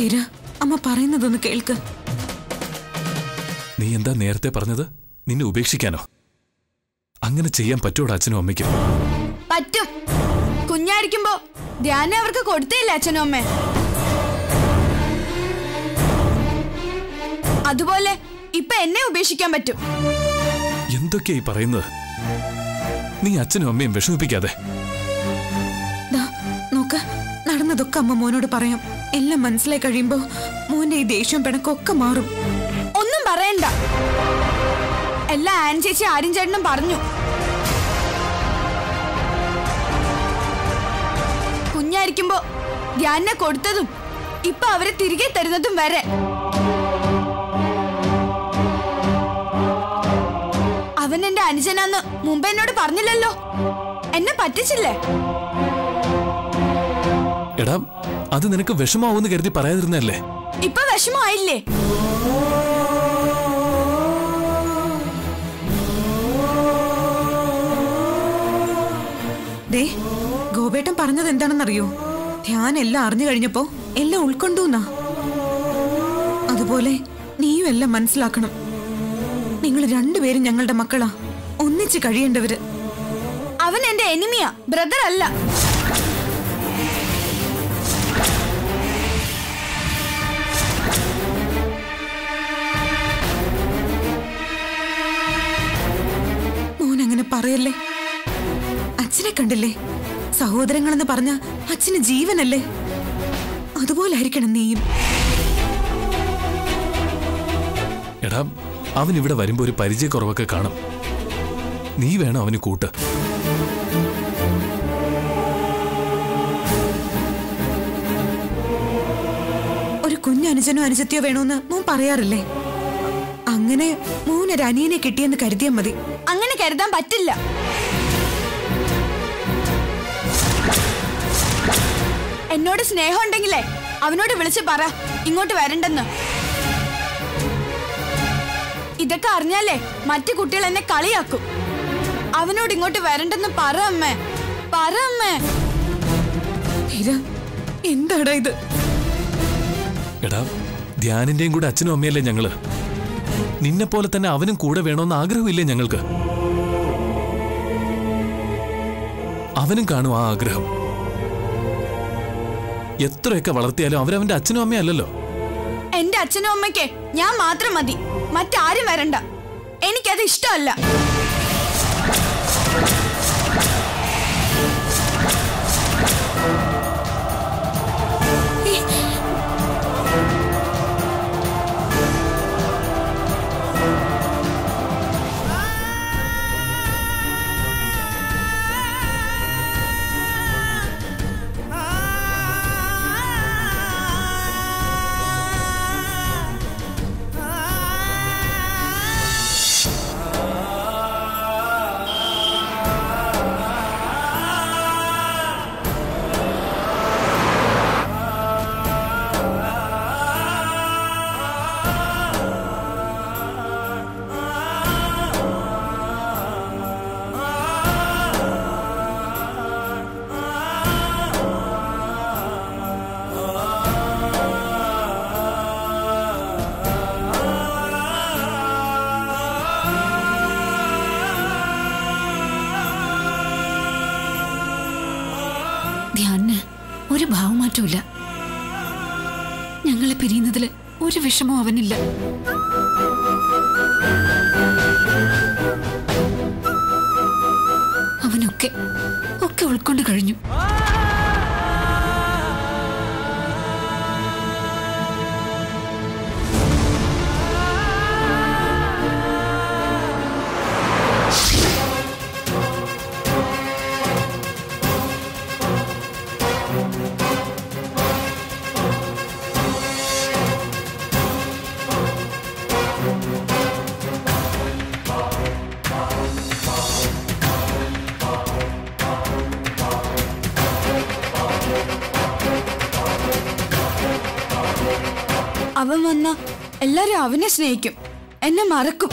ഹീര അമ്മ പറയുന്നതൊന്ന് കേൾക്ക് നീ എന്താ നേരത്തെ പറഞ്ഞത് നിന്നെ ഉപേക്ഷിക്കാനോ അങ്ങനെ ചെയ്യാൻ പറ്റൂടാ അച്ഛനും അമ്മയ്ക്കും പറ്റും കുഞ്ഞായിരിക്കുമ്പോ ധ്യാനം അവർക്ക് കൊടുത്തില്ല അച്ഛനും അമ്മേ അതുപോലെ ഇപ്പൊ എന്നെ ഉപേക്ഷിക്കാൻ പറ്റും എന്തൊക്കെയാ ഈ പറയുന്നത് നീ അച്ഛനും അമ്മയും വിഷമിപ്പിക്കാതെ ദാ നോക്ക് നടന്നതൊക്കെ അമ്മ മോനോട് പറയാം എല്ലാം മനസ്സിലായി കഴിയുമ്പോ മോന്റെ ഈ ദേഷ്യവും പിണക്കൊക്കെ മാറും ഒന്നും പറയണ്ട എല്ലാ ആൻ ചേച്ചി ആരും ചേട്ടനും പറഞ്ഞു കുഞ്ഞായിരിക്കുമ്പോ ധ്യാനെ കൊടുത്തതും ഇപ്പൊ അവരെ തിരികെ തരുന്നതും വരെ അവൻ എന്റെ അനുജനാന്ന് മുമ്പ് എന്നോട് പറഞ്ഞില്ലല്ലോ എന്നെ പറ്റിച്ചില്ലേ എടാ അത് നിനക്ക് വിഷമാവൂന്ന് കരുതി പറയാതിരുന്നല്ലേ ഇപ്പൊ വിഷമമായില്ലേ ദേ ഗോപേട്ടൻ പറഞ്ഞത് എന്താണെന്നറിയോ ധ്യാൻ എല്ലാം അറിഞ്ഞു കഴിഞ്ഞപ്പോ എല്ലാം ഉൾക്കൊണ്ടൂന്നാ അതുപോലെ നീയും എല്ലാം മനസ്സിലാക്കണം നിങ്ങൾ രണ്ടുപേരും ഞങ്ങളുടെ മക്കളാ ഒന്നിച്ച് കഴിയേണ്ടവര് അവൻ എന്റെ എനിമിയാ ബ്രദർ അല്ല മോൻ അങ്ങനെ പറയല്ലേ അച്ഛനെ കണ്ടില്ലേ സഹോദരങ്ങളെന്ന് പറഞ്ഞ അച്ഛന് ജീവനല്ലേ അതുപോലെ ആയിരിക്കണം നീയും എടാ അവൻ ഇവിടെ വരുമ്പോ ഒരു പരിചയക്കുറവൊക്കെ കാണും നീ വേണം അവന് കൂട്ട് ഒരു കുഞ്ഞനുജനോ അനുജത്തിയോ വേണോന്ന് മോൻ പറയാറില്ലേ അങ്ങനെ മോൻ ഒരു അനിയനെ കിട്ടിയെന്ന് കരുതിയാൽ മതി അങ്ങനെ കരുതാൻ പറ്റില്ല എന്നോട് സ്നേഹം ഉണ്ടെങ്കിലേ അവനോട് വിളിച്ച് പറ ഇങ്ങോട്ട് വരണ്ടെന്ന് ഇതൊക്കെ അറിഞ്ഞാലേ മറ്റു കുട്ടികൾ എന്നെ കളിയാക്കും അവനോട് ഇങ്ങോട്ട് വരണ്ടെന്ന് പറ അമ്മേ പറ അമ്മേ ഹീര എന്താടാ ഇത് എടാ ധ്യാനിന്റെയും കൂടെ അച്ഛനും അമ്മയല്ലേ ഞങ്ങള് നിന്നെ പോലെ തന്നെ അവനും കൂടെ വേണമെന്ന് ആഗ്രഹമില്ലേ ഞങ്ങൾക്ക് അവനും കാണും ആ ആഗ്രഹം എത്രയൊക്കെ വളർത്തിയാലും അവരവന്റെ അച്ഛനും അമ്മയും അല്ലല്ലോ എന്റെ അച്ഛനും അമ്മയ്ക്ക് ഞാൻ മാത്രം മതി മറ്റാരും വരണ്ട എനിക്കത് ഇഷ്ടമല്ല ധ്യാനിന് ഒരു ഭാവമാറ്റമില്ല ഞങ്ങളെ പിരിയുന്നതിൽ ഒരു വിഷമവും അവനില്ല അവനൊക്കെ ഒക്കെ ഉൾക്കൊണ്ട് കഴിഞ്ഞു അവൻ വന്ന എല്ലാരും അവനെ സ്നേഹിക്കും എന്നെ മറക്കും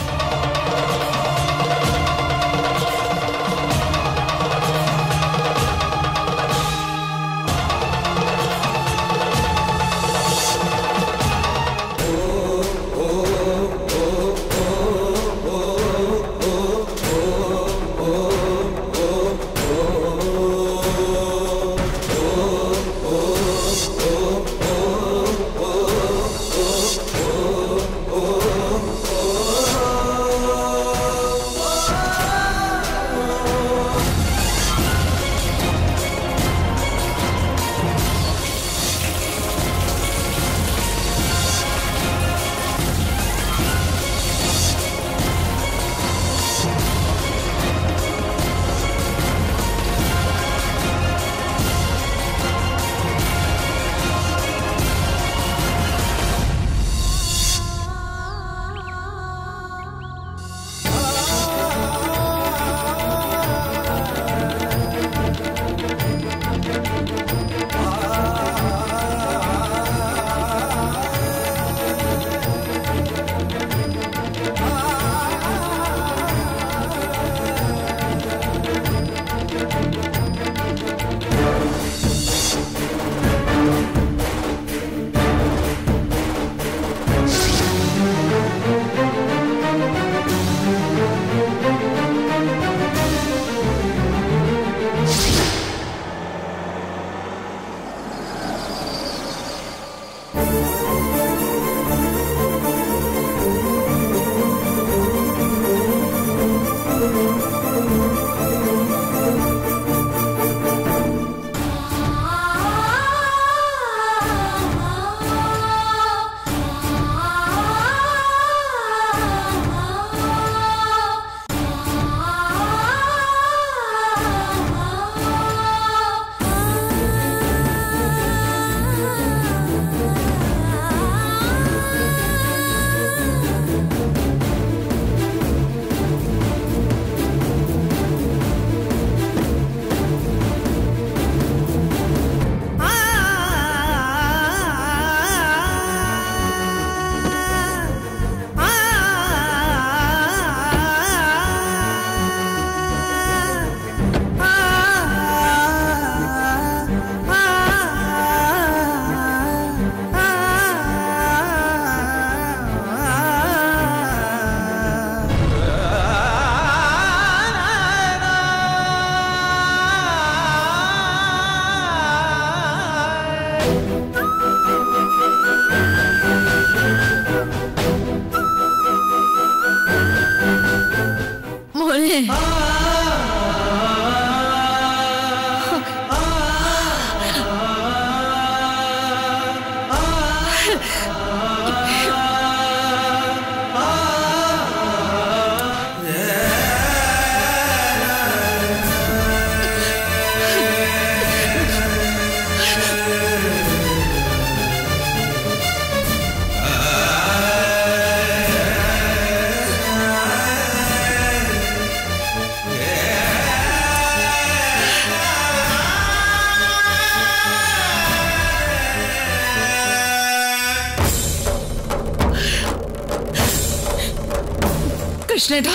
കൃഷ്ണേട്ടാ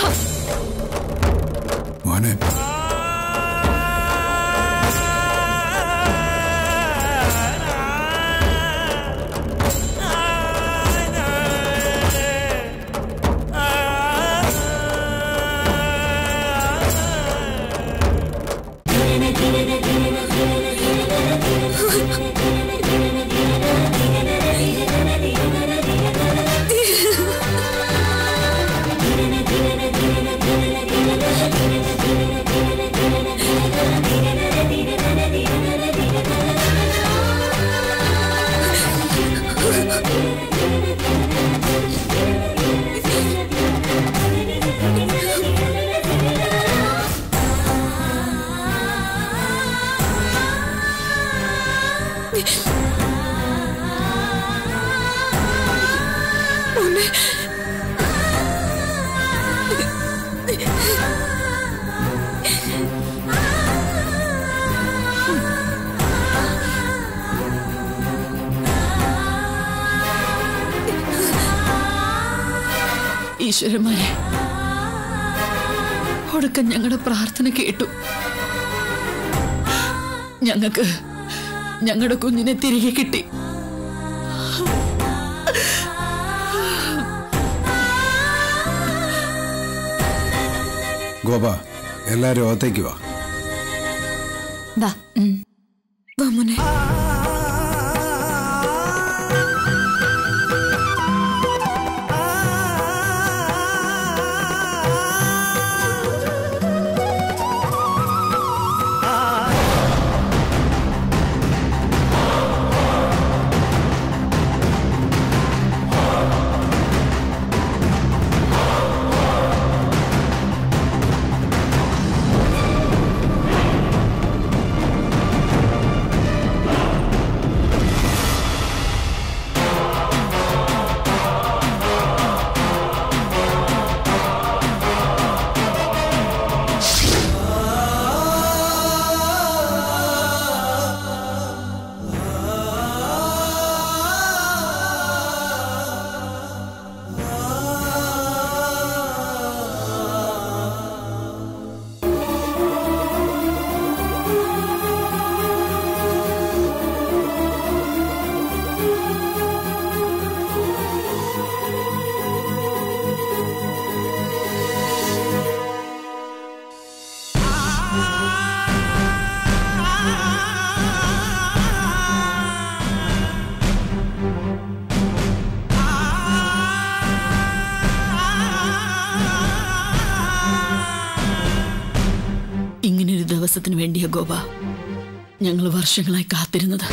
മോനെ ഈശ്വരന്മാരെ ഒടുക്കം ഞങ്ങളുടെ പ്രാർത്ഥന കേട്ടു ഞങ്ങൾക്ക് ഞങ്ങളുടെ കുഞ്ഞിനെ തിരികെ കിട്ടി ഗോപ എല്ലാരും അകത്തേക്ക് വാ ദാ വാ മോനെ ഇങ്ങനൊരു ദിവസത്തിന് വേണ്ടിയ ഗോപ ഞങ്ങൾ വർഷങ്ങളായി കാത്തിരുന്നത്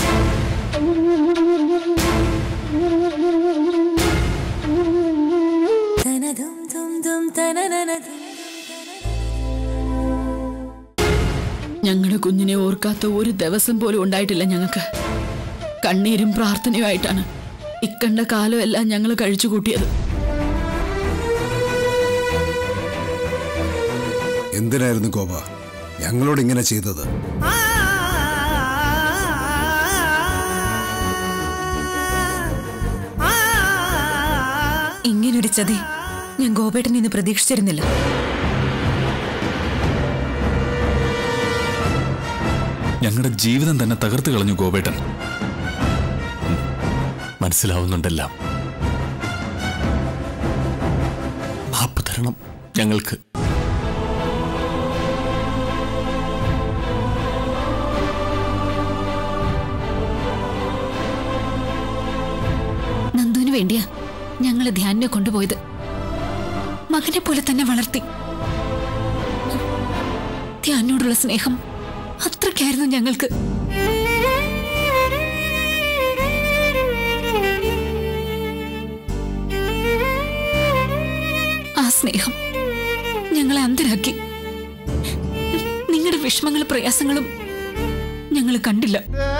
ഞങ്ങളുടെ കുഞ്ഞിനെ ഓർക്കാത്ത ഒരു ദിവസം പോലും ഉണ്ടായിട്ടില്ല ഞങ്ങൾക്ക് കണ്ണീരും പ്രാർത്ഥനയുമായിട്ടാണ് ഇക്കണ്ട കാലമെല്ലാം ഞങ്ങൾ കഴിച്ചു കൂട്ടിയത് എന്തിനായിരുന്നു ഗോപ ഞങ്ങളോട് ഇങ്ങനെ ചെയ്തത് ഇങ്ങനൊരു ചതി ഞാൻ ഗോപേട്ടൻ ഇന്ന് പ്രതീക്ഷിച്ചിരുന്നില്ല ഞങ്ങളുടെ ജീവിതം തന്നെ തകർത്ത് കളഞ്ഞു ഗോപേട്ടൻ ഉം. മനസ്സിലാവുന്നുണ്ടെല്ലാം മാപ്പ് തരണം ഞങ്ങൾക്ക് നന്ദുവിന് വേണ്ടിയാ ഞങ്ങള് ധ്യാനിനെ കൊണ്ടുപോയത് മകനെ പോലെ തന്നെ വളർത്തി ധ്യാനോടുള്ള സ്നേഹം അത്രയ്ക്കായിരുന്നു ഞങ്ങൾക്ക് ആ സ്നേഹം ഞങ്ങളെ അന്തരാക്കി നിങ്ങളുടെ വിഷമങ്ങളും പ്രയാസങ്ങളും ഞങ്ങൾ കണ്ടില്ല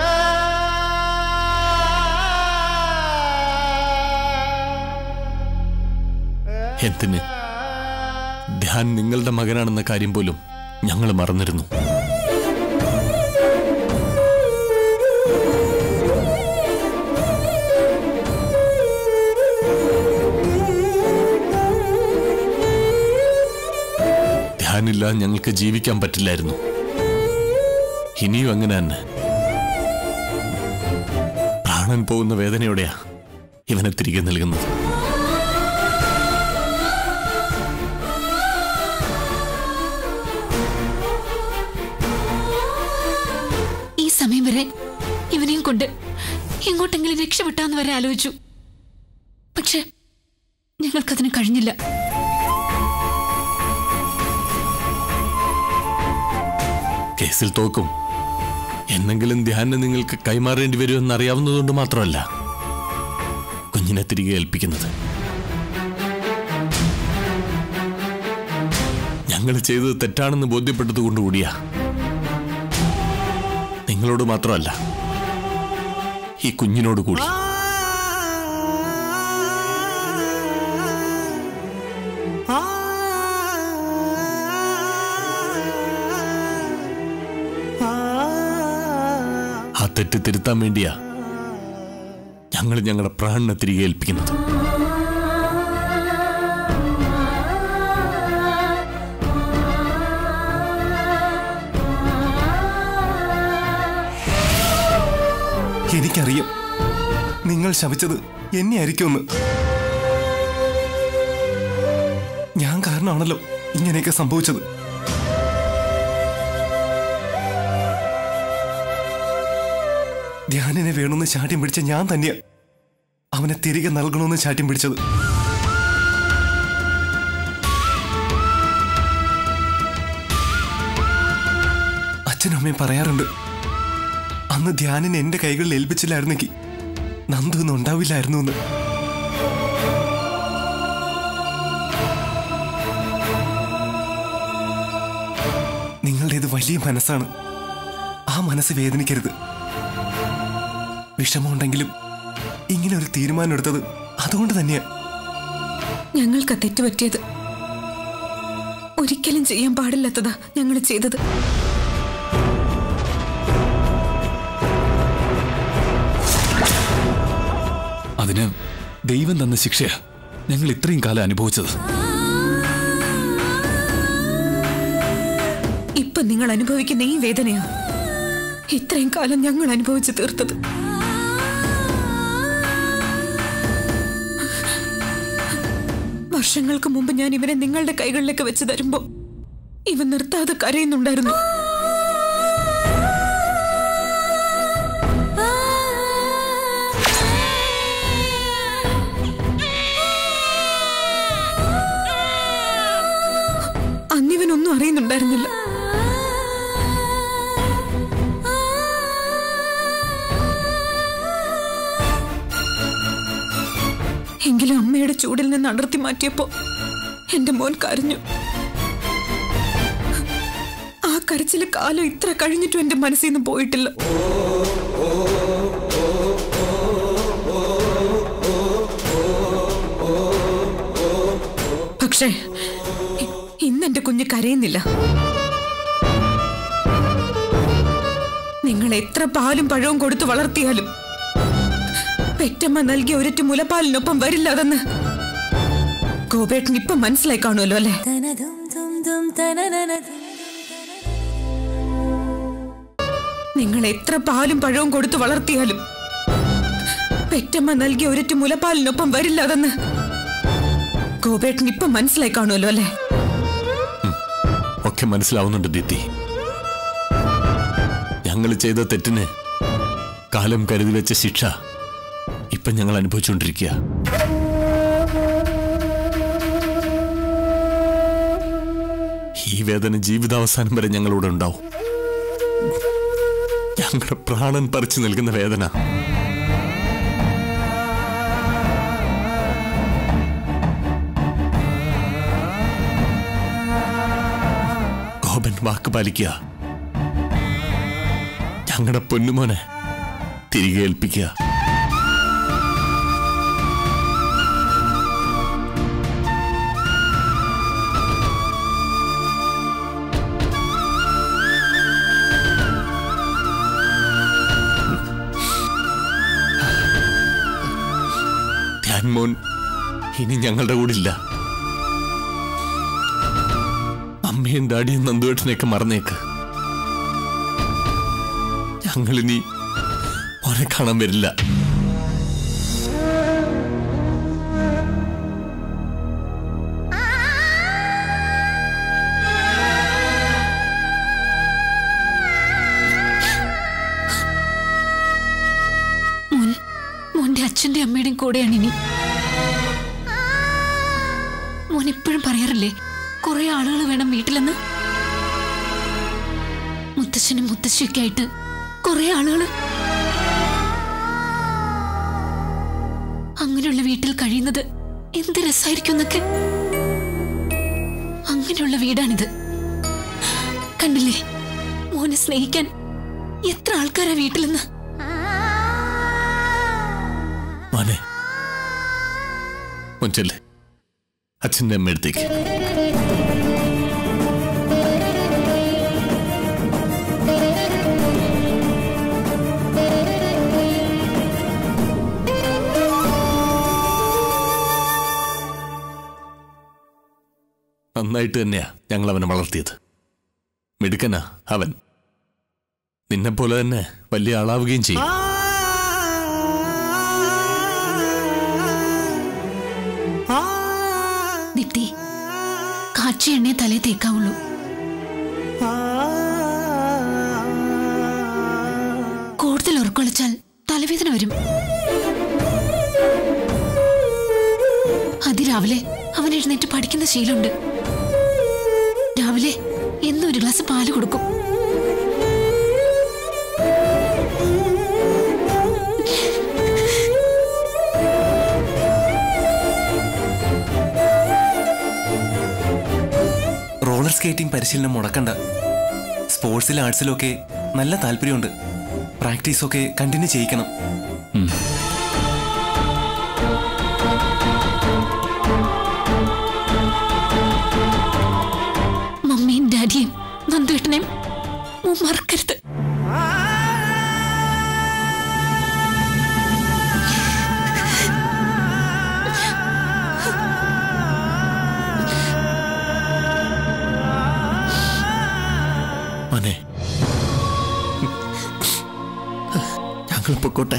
എന്തിന് ധ്യാൻ നിങ്ങളുടെ മകനാണെന്ന കാര്യം പോലും ഞങ്ങൾ മറന്നിരുന്നു ധ്യാനില്ല ഞങ്ങൾക്ക് ജീവിക്കാൻ പറ്റില്ലായിരുന്നു ഇനിയും അങ്ങനെ തന്നെ പ്രാണൻ പോകുന്ന വേദനയോടെയാ ഇവനെ തിരികെ നൽകുന്നത് ഈ സമയം വരെ ഇവനെയും കൊണ്ട് എങ്ങോട്ടെങ്കിലും രക്ഷപ്പെട്ടാന്ന് വരെ ആലോചിച്ചു പക്ഷെ ഞങ്ങൾക്കതിന് കഴിഞ്ഞില്ല കേസിൽ തോക്കും എന്നെങ്കിലും ധ്യാനം നിങ്ങൾക്ക് കൈമാറേണ്ടി വരുമെന്ന് അറിയാവുന്നതുകൊണ്ട് മാത്രമല്ല കുഞ്ഞിനെ തിരികെ ഏൽപ്പിക്കുന്നത് ഞങ്ങൾ ചെയ്തത് തെറ്റാണെന്ന് ബോധ്യപ്പെട്ടത് കൊണ്ടുകൂടിയാ നിങ്ങളോട് മാത്രമല്ല ഈ കുഞ്ഞിനോട് കൂടി ആ തെറ്റ് തിരുത്താൻ വേണ്ടിയാ ഞങ്ങൾ ഞങ്ങളുടെ പ്രാണനെ തിരികെ ഏൽപ്പിക്കുന്നത് എനിക്കറിയാം നിങ്ങൾ ശപിച്ചത് എന്നെ ആയിരിക്കുമെന്ന് ഞാൻ കാരണമാണല്ലോ ഇങ്ങനെയൊക്കെ സംഭവിച്ചത് ധ്യാനിനെ വേണമെന്ന് ചാട്യം പിടിച്ച ഞാൻ തന്നെയാ അവനെ തിരികെ നൽകണമെന്ന് ചാട്യം പിടിച്ചത് അച്ഛനും അമ്മയും പറയാറുണ്ട് അന്ന് ധ്യാനിനെ എന്റെ കൈകളിൽ ഏൽപ്പിച്ചില്ലായിരുന്നെങ്കിൽ നന്ദു ഒന്നും ഉണ്ടാവില്ലായിരുന്നു എന്ന് നിങ്ങളുടേത് വലിയ മനസ്സാണ് ആ മനസ്സ് വേദനിക്കരുത് വിഷമമുണ്ടെങ്കിലും ഇങ്ങനെ ഒരു തീരുമാനം എടുത്തത് അതുകൊണ്ട് തന്നെയാ ഞങ്ങൾക്ക് തെറ്റുപറ്റിയത് ഒരിക്കലും ചെയ്യാൻ പാടില്ലാത്തതാ ഞങ്ങൾ ചെയ്തത് അതിന് ദൈവം തന്ന ശിക്ഷയാ ഞങ്ങൾ ഇത്രയും കാലം അനുഭവിച്ചത് ഇപ്പൊ നിങ്ങൾ അനുഭവിക്കുന്ന ഈ വേദനയാ ഇത്രയും കാലം ഞങ്ങൾ അനുഭവിച്ചു തീർത്തത് വർഷങ്ങൾക്ക് മുമ്പ് ഞാൻ ഇവനെ നിങ്ങളുടെ കൈകളിലേക്ക് വെച്ച് തരുമ്പോ ഇവൻ നിർത്താതെ കരയുന്നുണ്ടായിരുന്നു അന്നിവനൊന്നും അറിയുന്നുണ്ടായിരുന്നില്ല എങ്കിലും അമ്മയുടെ ചൂടിൽ നിന്ന് അടർത്തി മാറ്റിയപ്പോ എന്റെ മോൻ കരഞ്ഞു ആ കരച്ചില് കാലം ഇത്ര കഴിഞ്ഞിട്ടും എന്റെ മനസ്സിൽ നിന്ന് പോയിട്ടില്ല പക്ഷേ ഇ- ഇന്ന് എന്റെ കുഞ്ഞ് കരയുന്നില്ല നിങ്ങൾ എത്ര പാലും പഴവും കൊടുത്തു വളർത്തിയാലും പെറ്റമ്മ നൽകിയ ഒരൊറ്റ മുലപ്പാലിനൊപ്പം വരില്ല അതെന്ന് ഗോപേട്ടൻ ഇപ്പൊ മനസ്സിലായി കാണുമല്ലോ അല്ലേ നിങ്ങൾ എത്ര പാലും പഴവും കൊടുത്തു വളർത്തിയാലും പെറ്റമ്മ നൽകിയ ഒരൊറ്റ മുലപ്പാലിനൊപ്പം വരില്ല അതെന്ന് ഗോപേട്ടൻ ഇപ്പൊ മനസ്സിലായി കാണുമല്ലോ അല്ലേ ഒക്കെ മനസ്സിലാവുന്നുണ്ട് ദീപ്തി ഞങ്ങൾ ചെയ്ത തെറ്റിന് കാലം കരുതി വെച്ച ശിക്ഷ ഇപ്പം ഞങ്ങൾ അനുഭവിച്ചുകൊണ്ടിരിക്കുക ഈ ഈ വേദന ജീവിതാവസാനം വരെ ഞങ്ങളോട് ഉണ്ടാവും ഞങ്ങളുടെ പ്രാണൻ പറിച്ചു നൽകുന്ന വേദന ഗോപൻ വാക്ക് പാലിക്കുക ഞങ്ങളുടെ പൊന്നുമോനെ തിരികെ ഏൽപ്പിക്കുക ധ്യാൻമോൻ ഇനി ഞങ്ങളുടെ കൂടെ ഇല്ല അമ്മയും ഡാഡിയും നന്ദുവേട്ടനെയൊക്കെ മറന്നേക്ക് ഞങ്ങളിനി ഓനെ കാണാൻ വരില്ല മോൻ മോന്റെ അച്ഛന്റെ അമ്മയുടെയും കൂടെയാണ് ഇനി മോൻ എപ്പോഴും പറയാറില്ലേ കുറെ ആളുകൾ വേണം വീട്ടിലെന്ന് മുത്തശ്ശനും മുത്തശ്ശിയൊക്കെ ആയിട്ട് കുറെ ആളുകൾ അങ്ങനെയുള്ള വീട്ടിൽ കഴിയുന്നത് എന്ത് രസമായിരിക്കും എന്നൊക്കെ അങ്ങനെയുള്ള വീടാണിത് കണ്ടില്ലേ മോനെ സ്നേഹിക്കാൻ എത്ര ആൾക്കാരാ വീട്ടിലെന്ന് മോനെ മുഞ്ചല്ലേ അച്ഛൻ്റെ അമ്മ അടുത്തേക്ക് നന്നായിട്ട് തന്നെയാ ഞങ്ങൾ അവനെ വളർത്തിയത് മിടുക്കനാ അവൻ നിന്നെപ്പോലെ തന്നെ വലിയ ആളാവുകയും ചെയ്യും ദീപ്തി കാച്ചി എണ്ണയെ തലേ തേക്കാവുള്ളൂ കൂടുതൽ ഉറക്കൊളിച്ചാൽ തലവേദന വരും അതിരാവിലെ അവൻ എഴുന്നേറ്റ് പഠിക്കുന്ന ശീലമുണ്ട് രാവിലെ എന്നും ഒരു ഗ്ലാസ് പാല് കൊടുക്കും റോളർ സ്കേറ്റിംഗ് പരിശീലനം മുടക്കണ്ട സ്പോർട്സിലും ആർട്സിലും ഒക്കെ നല്ല താല്പര്യമുണ്ട് പ്രാക്ടീസൊക്കെ കണ്ടിന്യൂ ചെയ്യിക്കണം മമ്മിയും ഡാഡിയും നന്ദുവേട്ടനെയും മോൻ മറക്കരുത് മോനെ ഞങ്ങൾ പൊക്കോട്ടെ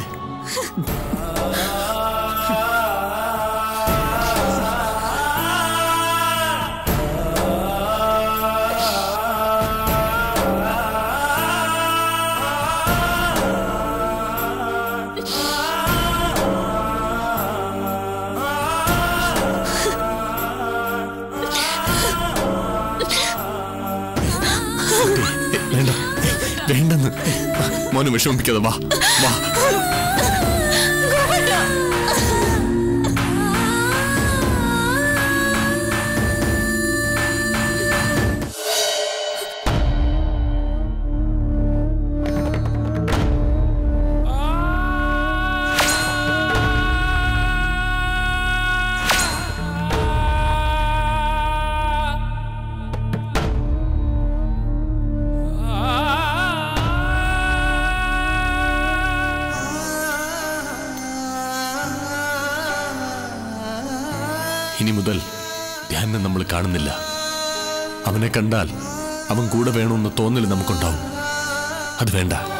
വേണ്ട വേണ്ടെന്ന് മോനെ വിഷമിപ്പിക്കാതെ വാ വാ ഇനി മുതൽ ധ്യാനം നമ്മൾ കാണുന്നില്ല അവനെ കണ്ടാൽ അവൻ കൂടെ വേണമെന്ന് തോന്നൽ നമുക്കുണ്ടാവും അത് വേണ്ട